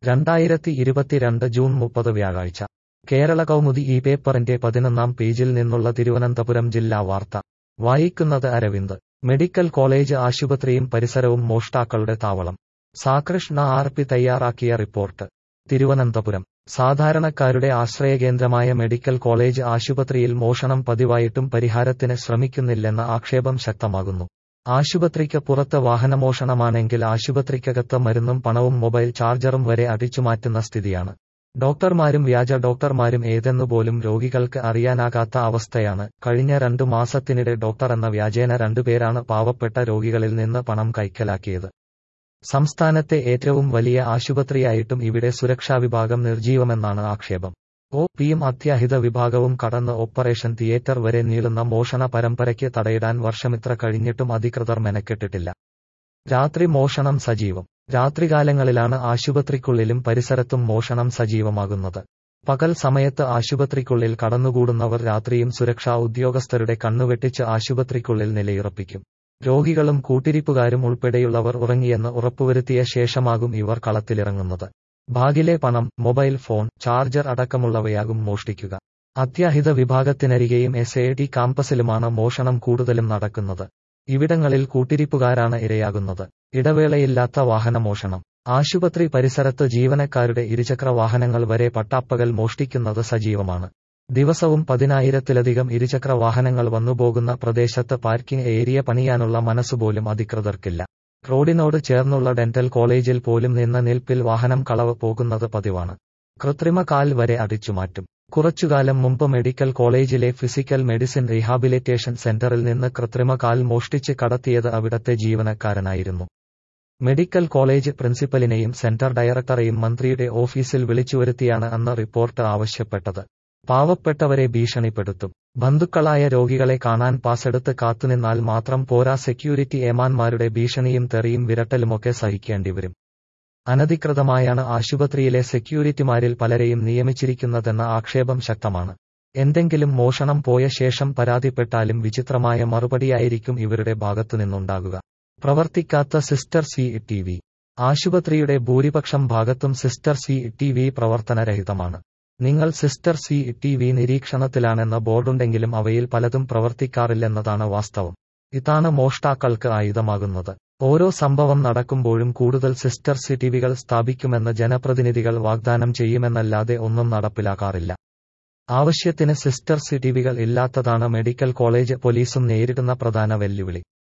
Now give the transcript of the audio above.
രണ്ടായിരത്തി ഇരുപത്തിരണ്ട് ജൂൺ മുപ്പത് വ്യാഴാഴ്ച കേരള കൗമുദി ഈ പേപ്പറിന്റെ പതിനൊന്നാം പേജിൽ നിന്നുള്ള തിരുവനന്തപുരം ജില്ലാ വാർത്ത വായിക്കുന്നത് അരവിന്ദ് മെഡിക്കൽ കോളേജ് ആശുപത്രിയും പരിസരവും മോഷ്ടാക്കളുടെ താവളം സാകൃഷ്ണ ആർ പി തയ്യാറാക്കിയ റിപ്പോർട്ട് തിരുവനന്തപുരം സാധാരണക്കാരുടെ ആശ്രയകേന്ദ്രമായ മെഡിക്കൽ കോളേജ് ആശുപത്രിയിൽ മോഷണം പതിവായിട്ടും പരിഹാരത്തിന് ശ്രമിക്കുന്നില്ലെന്ന ആക്ഷേപം ശക്തമാകുന്നു ആശുപത്രിക്ക് പുറത്ത് വാഹനമോഷണമാണെങ്കിൽ ആശുപത്രിക്കകത്ത് മരുന്നും പണവും മൊബൈൽ ചാർജറും വരെ അടിച്ചുമാറ്റുന്ന സ്ഥിതിയാണ് ഡോക്ടർമാരും വ്യാജ ഡോക്ടർമാരും ഏതെന്നുപോലും രോഗികൾക്ക് അറിയാനാകാത്ത അവസ്ഥയാണ് കഴിഞ്ഞ രണ്ടു മാസത്തിനിടെ ഡോക്ടർ എന്ന വ്യാജേന രണ്ടുപേരാണ് പാവപ്പെട്ട രോഗികളിൽ നിന്ന് പണം കൈക്കലാക്കിയത് സംസ്ഥാനത്തെ ഏറ്റവും വലിയ ആശുപത്രിയായിട്ടും ഇവിടെ സുരക്ഷാ വിഭാഗം നിർജീവമെന്നാണ് ആക്ഷേപം ഒ പിയും അത്യാഹിത വിഭാഗവും കടന്ന് ഓപ്പറേഷൻ തിയേറ്റർ വരെ നീളുന്ന മോഷണ പരമ്പരയ്ക്ക് തടയിടാൻ വർഷമിത്ര കഴിഞ്ഞിട്ടും അധികൃതർ മെനക്കെട്ടിട്ടില്ല രാത്രി മോഷണം സജീവം രാത്രികാലങ്ങളിലാണ് ആശുപത്രിക്കുള്ളിലും പരിസരത്തും മോഷണം സജീവമാകുന്നത് പകൽ സമയത്ത് ആശുപത്രിക്കുള്ളിൽ കടന്നുകൂടുന്നവർ രാത്രിയും സുരക്ഷാ ഉദ്യോഗസ്ഥരുടെ കണ്ണുവെട്ടിച്ച് ആശുപത്രിക്കുള്ളിൽ നിലയുറപ്പിക്കും രോഗികളും കൂട്ടിരിപ്പുകാരും ഉൾപ്പെടെയുള്ളവർ ഉറങ്ങിയെന്ന് ഉറപ്പുവരുത്തിയ ശേഷമാകും ഇവർ കളത്തിലിറങ്ങുന്നത് ബാഗിലെ പണം മൊബൈൽ ഫോൺ ചാർജർ അടക്കമുള്ളവയാകും മോഷ്ടിക്കുക അത്യാഹിത വിഭാഗത്തിനരികെയും എസ് എ ടി കാമ്പസിലുമാണ് മോഷണം കൂടുതലും നടക്കുന്നത് ഇവിടങ്ങളിൽ കൂട്ടിരിപ്പുകാരാണ് ഇരയാകുന്നത് ഇടവേളയില്ലാത്ത വാഹനമോഷണം ആശുപത്രി പരിസരത്ത് ജീവനക്കാരുടെ ഇരുചക്ര വാഹനങ്ങൾ വരെ പട്ടാപ്പകൽ മോഷ്ടിക്കുന്നത് സജീവമാണ് ദിവസവും പതിനായിരത്തിലധികം ഇരുചക്ര വാഹനങ്ങൾ വന്നുപോകുന്ന പ്രദേശത്ത് പാർക്കിംഗ് ഏരിയ പണിയാനുള്ള മനസ്സുപോലും അധികൃതർക്കില്ല റോഡിനോട് ചേർന്നുള്ള ഡെന്റൽ കോളേജിൽ പോലും നിന്ന നിൽപ്പിൽ വാഹനം കളവ് പോകുന്നത് പതിവാണ് കൃത്രിമ കാൽ വരെ അടിച്ചുമാറ്റും കുറച്ചുകാലം മുമ്പ് മെഡിക്കൽ കോളേജിലെ ഫിസിക്കൽ മെഡിസിൻ റീഹാബിലിറ്റേഷൻ സെന്ററിൽ നിന്ന് കൃത്രിമ കാൽ മോഷ്ടിച്ച് കടത്തിയത് അവിടത്തെ ജീവനക്കാരനായിരുന്നു മെഡിക്കൽ കോളേജ് പ്രിൻസിപ്പലിനെയും സെന്റർ ഡയറക്ടറെയും മന്ത്രിയുടെ ഓഫീസിൽ വിളിച്ചുവരുത്തിയാണ് അന്ന് റിപ്പോർട്ട് ആവശ്യപ്പെട്ടത് പാവപ്പെട്ടവരെ ഭീഷണിപ്പെടുത്തും ബന്ധുക്കളായ രോഗികളെ കാണാൻ പാസെടുത്ത് കാത്തുനിന്നാൽ മാത്രം പോരാ സെക്യൂരിറ്റി ഏമാന്മാരുടെ ഭീഷണിയും തെറിയും വിരട്ടലുമൊക്കെ സഹിക്കേണ്ടിവരും അനധികൃതമായാണ് ആശുപത്രിയിലെ സെക്യൂരിറ്റിമാരിൽ പലരെയും നിയമിച്ചിരിക്കുന്നതെന്ന ആക്ഷേപം ശക്തമാണ് എന്തെങ്കിലും മോഷണം പോയ ശേഷം പരാതിപ്പെട്ടാലും വിചിത്രമായ മറുപടിയായിരിക്കും ഇവരുടെ ഭാഗത്തുനിന്നുണ്ടാകുക പ്രവർത്തിക്കാത്ത സിസ്റ്റർ സി ടി വി ആശുപത്രിയുടെ ഭൂരിപക്ഷം ഭാഗത്തും സിസ്റ്റർ സി ടി വി പ്രവർത്തനരഹിതമാണ് നിങ്ങൾ സിസ്റ്റർ സി ടി വി നിരീക്ഷണത്തിലാണെന്ന ബോർഡുണ്ടെങ്കിലും അവയിൽ പലതും പ്രവർത്തിക്കാറില്ലെന്നതാണ് വാസ്തവം ഇതാണ് മോഷ്ടാക്കൾക്ക് ആയുധമാകുന്നത് ഓരോ സംഭവം നടക്കുമ്പോഴും കൂടുതൽ സിസ്റ്റർ സി ടിവികൾ സ്ഥാപിക്കുമെന്ന് ജനപ്രതിനിധികൾ വാഗ്ദാനം ചെയ്യുമെന്നല്ലാതെ ഒന്നും നടപ്പിലാക്കാറില്ല ആവശ്യത്തിന് സിസ്റ്റർ സി ടിവികൾ ഇല്ലാത്തതാണ് മെഡിക്കൽ കോളേജ് പോലീസും നേരിടുന്ന പ്രധാന വെല്ലുവിളി